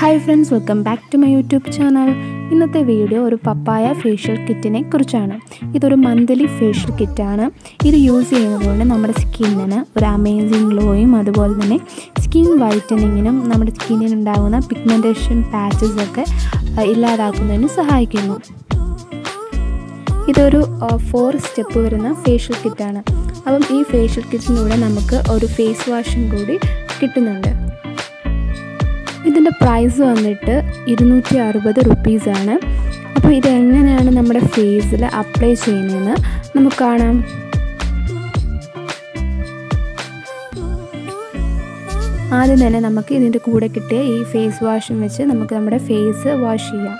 hi friends welcome back to my YouTube channel ഇന്നത്തെ video ഒരു papaya facial കിറ്റിനെ കുറിച്ചാണ് ഇതൊരു മന്ത്ലി ഫേഷ്യൽ കിറ്റാണ് ഇത് യൂസ് ചെയ്യുന്നതുകൊണ്ട് നമ്മുടെ സ്കിന്നിന് ഒരു അമേസിങ് ഗ്ലോയും അതുപോലെ തന്നെ സ്കിൻ വൈറ്റനിങ്ങിനും നമ്മുടെ സ്കിന്നിനുണ്ടാകുന്ന പിഗ്മെൻറ്റേഷൻ പാച്ചസ് ഒക്കെ ആ, ഇല്ലാതാക്കുന്നതിന് സഹായിക്കുന്നു ഇതൊരു ഫോർ സ്റ്റെപ്പ് വരുന്ന ഫേഷ്യൽ കിറ്റാണ് അപ്പം ഈ ഫേഷ്യൽ കിറ്റിലൂടെ നമുക്ക് ഒരു ഫേസ് വാഷും കൂടി കിട്ടുന്നുണ്ട് ഇതിൻ്റെ പ്രൈസ് വന്നിട്ട് ഇരുന്നൂറ്റി അറുപത് റുപ്പീസാണ് അപ്പോൾ ഇത് എങ്ങനെയാണ് നമ്മുടെ ഫേസിൽ അപ്ലൈ ചെയ്യുന്നതെന്ന് നമുക്ക് കാണാം ആദ്യം തന്നെ നമുക്ക് ഇതിൻ്റെ കൂടെ കിട്ടിയ ഈ ഫേസ് വാഷും വെച്ച് നമുക്ക് നമ്മുടെ ഫേസ് വാഷ് ചെയ്യാം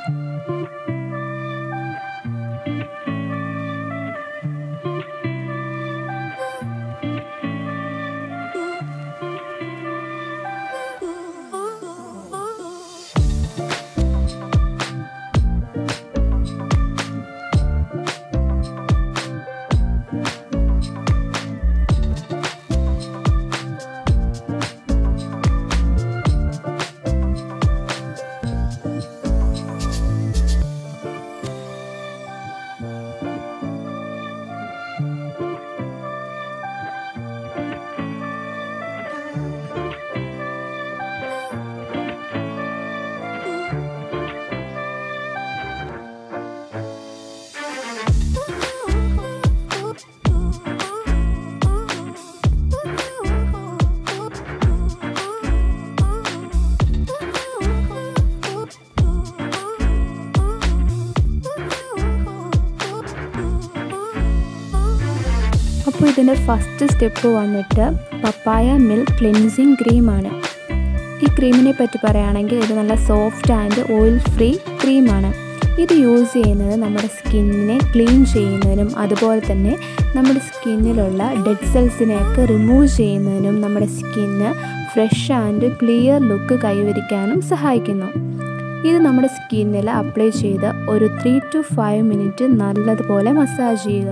അപ്പോൾ ഇതിൻ്റെ ഫസ്റ്റ് സ്റ്റെപ്പ് വന്നിട്ട് പപ്പായ മിൽക്ക് ക്ലെൻസിങ് ക്രീമാണ് ഈ ക്രീമിനെ പറ്റി പറയുകയാണെങ്കിൽ ഇത് നല്ല സോഫ്റ്റ് ആൻഡ് ഓയിൽ ഫ്രീ ക്രീമാണ് ഇത് യൂസ് ചെയ്യുന്നത് നമ്മുടെ സ്കിന്നിനെ ക്ലീൻ ചെയ്യുന്നതിനും അതുപോലെ തന്നെ നമ്മുടെ സ്കിന്നിലുള്ള ഡെഡ് സെൽസിനെയൊക്കെ റിമൂവ് ചെയ്യുന്നതിനും നമ്മുടെ skin fresh and clear look കൈവരിക്കാനും സഹായിക്കുന്നു ഇത് നമ്മുടെ സ്കിന്നിൽ അപ്ലൈ ചെയ്ത് ഒരു ത്രീ ടു ഫൈവ് മിനിറ്റ് നല്ലതുപോലെ മസാജ് ചെയ്യുക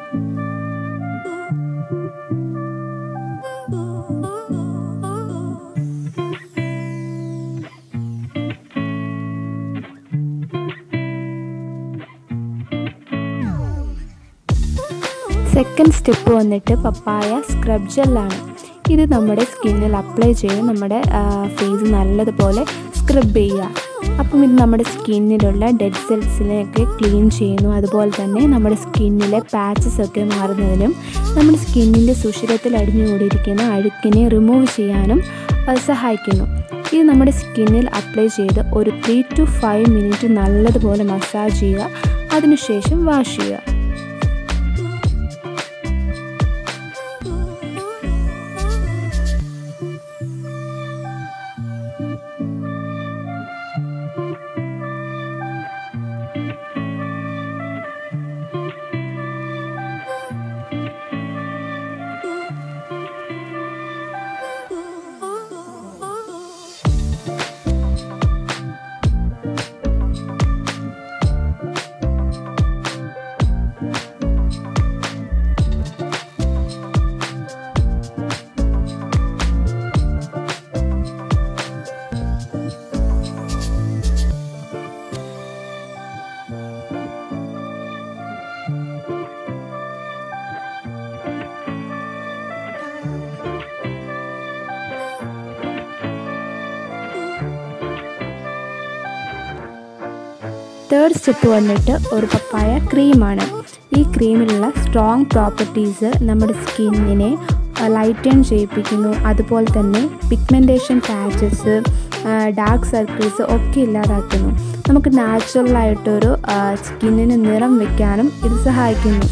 സെക്കൻഡ് സ്റ്റെപ്പ് വന്നിട്ട് പപ്പായ സ്ക്രബ് ജെല്ലാണ് ഇത് നമ്മുടെ സ്കിന്നിൽ അപ്ലൈ ചെയ്ത് നമ്മുടെ ഫേസ് നല്ലതുപോലെ സ്ക്രബ് ചെയ്യുക അപ്പം ഇത് നമ്മുടെ സ്കിന്നിലുള്ള ഡെഡ് സെൽസിനെയൊക്കെ ക്ലീൻ ചെയ്യുന്നു അതുപോലെ തന്നെ നമ്മുടെ സ്കിന്നിലെ പാച്ചസ് ഒക്കെ മാറുന്നതിനും നമ്മുടെ സ്കിന്നിൻ്റെ സുഷിരത്തിൽ അടിഞ്ഞുകൂടിയിരിക്കുന്ന അഴുക്കിനെ റിമൂവ് ചെയ്യാനും അത് സഹായിക്കുന്നു ഇത് നമ്മുടെ സ്കിന്നിൽ അപ്ലൈ ചെയ്ത് ഒരു ത്രീ ടു ഫൈവ് മിനിറ്റ് നല്ലതുപോലെ മസാജ് ചെയ്യുക അതിനുശേഷം വാഷ് ചെയ്യുക തേർഡ് സ്റ്റെപ്പ് വന്നിട്ട് ഒരു പപ്പായ ക്രീമാണ് ഈ ക്രീമിലുള്ള സ്ട്രോങ് പ്രോപ്പർട്ടീസ് നമ്മുടെ സ്കിന്നിനെ ലൈറ്റൺ ചെയ്യിപ്പിക്കുന്നു അതുപോലെ തന്നെ പിഗ്മെൻറ്റേഷൻ പാച്ചസ് ഡാർക്ക് സർക്കിൾസ് ഒക്കെ ഇല്ലാതാക്കുന്നു നമുക്ക് നാച്ചുറലായിട്ടൊരു സ്കിന്നിന് നിറം വെക്കാനും ഇത് സഹായിക്കുന്നു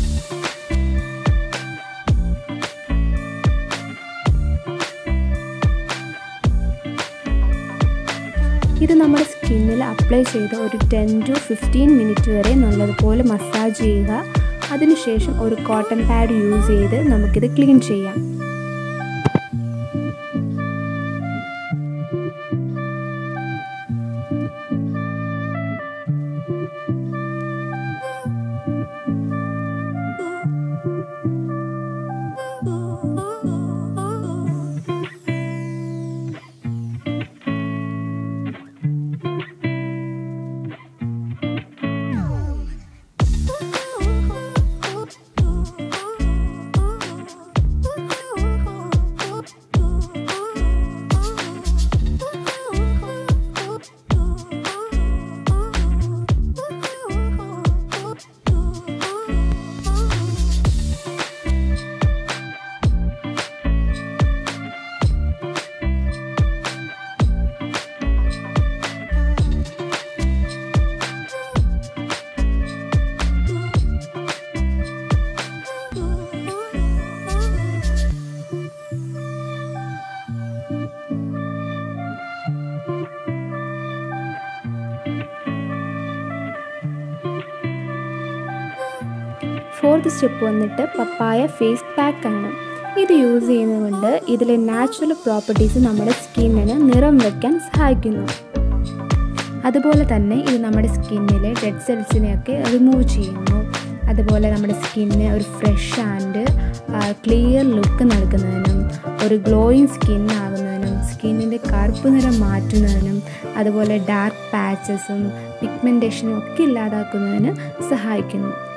ഇത് നമ്മുടെ സ്കിന്നിൽ അപ്ലൈ ചെയ്ത് ഒരു ടെൻ ടു ഫിഫ്റ്റീൻ മിനിറ്റ് വരെ നല്ലതുപോലെ മസാജ് ചെയ്യുക അതിനുശേഷം ഒരു കോട്ടൺ പാഡ് യൂസ് ചെയ്ത് നമുക്കിത് ക്ലീൻ ചെയ്യാം രണ്ടാമത്തെ സ്റ്റെപ്പ് വന്നിട്ട് പപ്പായ ഫേസ് പാക്ക് ആണ് ഇത് യൂസ് ചെയ്യുന്നതുകൊണ്ട് ഇതിലെ നാച്ചുറൽ പ്രോപ്പർട്ടീസ് നമ്മുടെ സ്കിന്നിന് നിറം വയ്ക്കാൻ സഹായിക്കുന്നു അതുപോലെ തന്നെ ഇത് നമ്മുടെ സ്കിന്നിലെ ഡെഡ് സെൽസിനെയൊക്കെ റിമൂവ് ചെയ്യുന്നു അതുപോലെ നമ്മുടെ സ്കിന്നിന് ഒരു ഫ്രഷ് ആൻഡ് ക്ലിയർ ലുക്ക് നൽകുന്നതിനും ഒരു ഗ്ലോയിങ് സ്കിൻ ആകുന്നതിനും സ്കിന്നിൻ്റെ കറുപ്പ് നിറം മാറ്റുന്നതിനും അതുപോലെ ഡാർക്ക് പാച്ചസും പിഗ്മെൻറ്റേഷനും ഒക്കെ ഇല്ലാതാക്കുന്നതിന് സഹായിക്കുന്നു